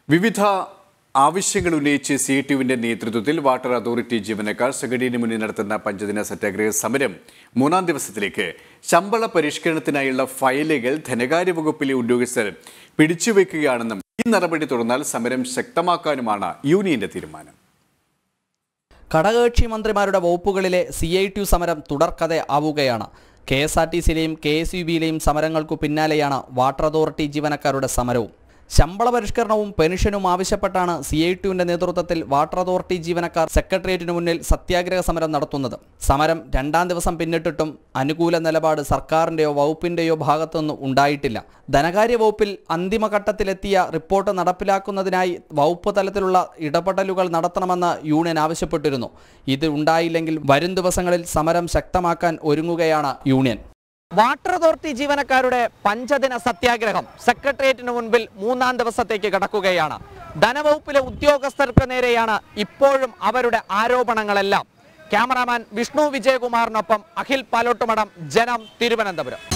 വിവിധ ആവശ്യങ്ങൾ ഉന്നയിച്ച് സി ടി യുവിന്റെ നേതൃത്വത്തിൽ വാട്ടർ അതോറിറ്റി ജീവനക്കാർ സെക്രട്ടറിന് മുന്നിൽ നടത്തുന്ന പഞ്ചദിന സത്യാഗ്രഹ സമരം മൂന്നാം ദിവസത്തിലേക്ക് ശമ്പള പരിഷ്കരണത്തിനായുള്ള ഫയലുകൾ ധനകാര്യ വകുപ്പിലെ ഉദ്യോഗസ്ഥർ പിടിച്ചുവെക്കുകയാണെന്നും ഈ നടപടി തുടർന്നാൽ സമരം ശക്തമാക്കാനുമാണ് യൂണിയന്റെ തീരുമാനം ഘടകകക്ഷി മന്ത്രിമാരുടെ വകുപ്പുകളിലെ സി ഐ ടി യു സമരം തുടർക്കഥ ആവുകയാണ് കെ എസ് ആർ ടി സിയിലെയും കെ എസ് യു ബിയിലെയും സമരങ്ങൾക്കു പിന്നാലെയാണ് വാട്ടർ അതോറിറ്റി ജീവനക്കാരുടെ സമരവും ശമ്പള പരിഷ്കരണവും പെൻഷനും ആവശ്യപ്പെട്ടാണ് സി ഐ ടിയുവിന്റെ നേതൃത്വത്തിൽ വാട്ടർ അതോറിറ്റി ജീവനക്കാർ സെക്രട്ടേറിയറ്റിന് മുന്നിൽ സത്യാഗ്രഹ സമരം നടത്തുന്നത് സമരം രണ്ടാം ദിവസം പിന്നിട്ടിട്ടും അനുകൂല നിലപാട് സർക്കാരിന്റെയോ വകുപ്പിന്റെയോ ഭാഗത്തുനിന്ന് ഉണ്ടായിട്ടില്ല ധനകാര്യ വകുപ്പിൽ അന്തിമഘട്ടത്തിലെത്തിയ റിപ്പോർട്ട് നടപ്പിലാക്കുന്നതിനായി വകുപ്പ് തലത്തിലുള്ള ഇടപെടലുകൾ നടത്തണമെന്ന് യൂണിയൻ ആവശ്യപ്പെട്ടിരുന്നു ഇത് ഉണ്ടായില്ലെങ്കിൽ വരും ദിവസങ്ങളിൽ സമരം ശക്തമാക്കാൻ ഒരുങ്ങുകയാണ് യൂണിയൻ വാട്ടർ അതോറിറ്റി ജീവനക്കാരുടെ പഞ്ചദിന സത്യാഗ്രഹം സെക്രട്ടേറിയറ്റിന് മുൻപിൽ മൂന്നാം ദിവസത്തേക്ക് കടക്കുകയാണ് ധനവകുപ്പിലെ ഉദ്യോഗസ്ഥർക്ക് നേരെയാണ് ഇപ്പോഴും അവരുടെ ആരോപണങ്ങളെല്ലാം ക്യാമറാമാൻ വിഷ്ണു വിജയകുമാറിനൊപ്പം അഖിൽ പാലോട്ടുമടം ജനം തിരുവനന്തപുരം